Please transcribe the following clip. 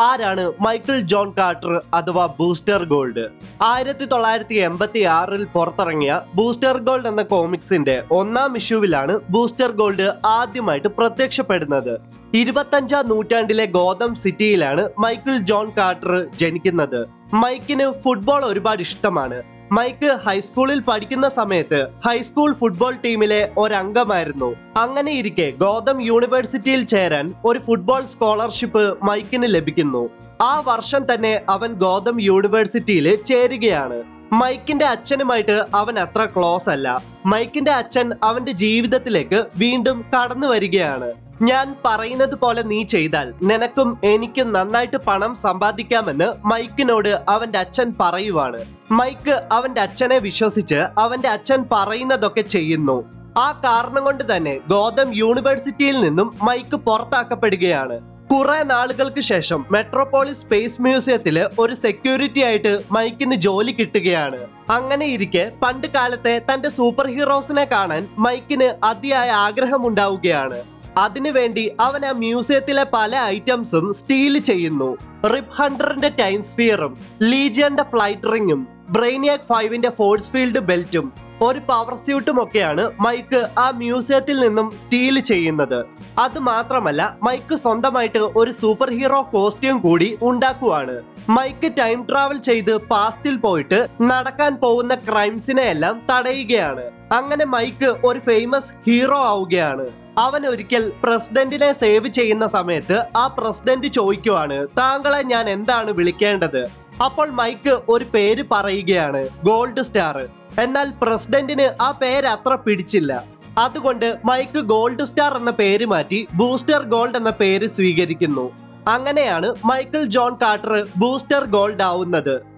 ആരാണ് Michael John Carter അഥവാ Booster Gold ആയിരത്തി തൊള്ളായിരത്തി എൺപത്തി ആറിൽ പുറത്തിറങ്ങിയ ബൂസ്റ്റർ ഗോൾഡ് എന്ന കോമിക്സിന്റെ ഒന്നാം ഇഷ്യൂവിലാണ് ബൂസ്റ്റർ ഗോൾഡ് ആദ്യമായിട്ട് പ്രത്യക്ഷപ്പെടുന്നത് ഇരുപത്തഞ്ചാം നൂറ്റാണ്ടിലെ ഗോതം സിറ്റിയിലാണ് മൈക്കിൾ ജോൺ കാർട്ടർ ജനിക്കുന്നത് മൈക്കിന് ഫുട്ബോൾ ഒരുപാട് ഇഷ്ടമാണ് മൈക്ക് ഹൈസ്കൂളിൽ പഠിക്കുന്ന സമയത്ത് ഹൈസ്കൂൾ ഫുട്ബോൾ ടീമിലെ ഒരംഗമായിരുന്നു അങ്ങനെ ഇരിക്കെ ഗോതം യൂണിവേഴ്സിറ്റിയിൽ ചേരാൻ ഒരു ഫുട്ബോൾ സ്കോളർഷിപ്പ് മൈക്കിന് ലഭിക്കുന്നു ആ വർഷം തന്നെ അവൻ ഗോതം യൂണിവേഴ്സിറ്റിയിൽ ചേരുകയാണ് മൈക്കിന്റെ അച്ഛനുമായിട്ട് അവൻ അത്ര ക്ലോസ് അല്ല മൈക്കിന്റെ അച്ഛൻ അവന്റെ ജീവിതത്തിലേക്ക് വീണ്ടും കടന്നു വരികയാണ് ഞാൻ പറയുന്നത് പോലെ നീ ചെയ്താൽ നിനക്കും എനിക്കും നന്നായിട്ട് പണം സമ്പാദിക്കാമെന്ന് മൈക്കിനോട് അവന്റെ അച്ഛൻ പറയുവാണ് മൈക്ക് അവന്റെ അച്ഛനെ വിശ്വസിച്ച് അവന്റെ അച്ഛൻ പറയുന്നതൊക്കെ ചെയ്യുന്നു ആ കാരണം കൊണ്ട് തന്നെ ഗോതം യൂണിവേഴ്സിറ്റിയിൽ നിന്നും മൈക്ക് പുറത്താക്കപ്പെടുകയാണ് കുറെ നാളുകൾക്ക് ശേഷം മെട്രോപോളിസ് സ്പേസ് മ്യൂസിയത്തില് ഒരു സെക്യൂരിറ്റി ആയിട്ട് മൈക്കിന് ജോലി കിട്ടുകയാണ് അങ്ങനെ ഇരിക്കെ പണ്ട് കാലത്തെ തന്റെ സൂപ്പർ ഹീറോസിനെ കാണാൻ മൈക്കിന് അതിയായ ആഗ്രഹമുണ്ടാവുകയാണ് അതിനുവേണ്ടി അവൻ ആ മ്യൂസിയത്തിലെ പല ഐറ്റംസും സ്റ്റീൽ ചെയ്യുന്നു റിപ്പ് ഹണ്ടറിന്റെ ടൈം സ്ഫിയറും ലീജിയന്റെ ഫ്ലൈറ്റ് റിങ്ങും ബ്രെയിനിയാക് ഫൈവിന്റെ ഫോഴ്സ് ഫീൽഡ് ബെൽറ്റും ഒരു പവർ സ്യൂട്ടും ഒക്കെയാണ് മൈക്ക് ആ മ്യൂസിയത്തിൽ നിന്നും സ്റ്റീൽ ചെയ്യുന്നത് അത് മാത്രമല്ല മൈക്ക് സ്വന്തമായിട്ട് ഒരു സൂപ്പർ ഹീറോ കോസ്റ്റ്യൂം കൂടി ഉണ്ടാക്കുവാണ് മൈക്ക് ടൈം ട്രാവൽ ചെയ്ത് പാസ്റ്റിൽ പോയിട്ട് നടക്കാൻ പോകുന്ന ക്രൈംസിനെ എല്ലാം തടയുകയാണ് അങ്ങനെ മൈക്ക് ഒരു ഫേമസ് ഹീറോ ആവുകയാണ് അവൻ ഒരിക്കൽ പ്രസിഡന്റിനെ സേവ് ചെയ്യുന്ന സമയത്ത് ആ പ്രസിഡന്റ് ചോദിക്കുവാണ് താങ്കളെ ഞാൻ എന്താണ് വിളിക്കേണ്ടത് അപ്പോൾ മൈക്ക് ഒരു പേര് പറയുകയാണ് ഗോൾഡ് സ്റ്റാർ എന്നാൽ പ്രസിഡന്റിന് ആ പേര് അത്ര പിടിച്ചില്ല അതുകൊണ്ട് മൈക്ക് ഗോൾഡ് സ്റ്റാർ എന്ന പേര് മാറ്റി ബൂസ്റ്റർ ഗോൾഡ് എന്ന പേര് സ്വീകരിക്കുന്നു അങ്ങനെയാണ് Michael John Carter Booster Gold ആവുന്നത്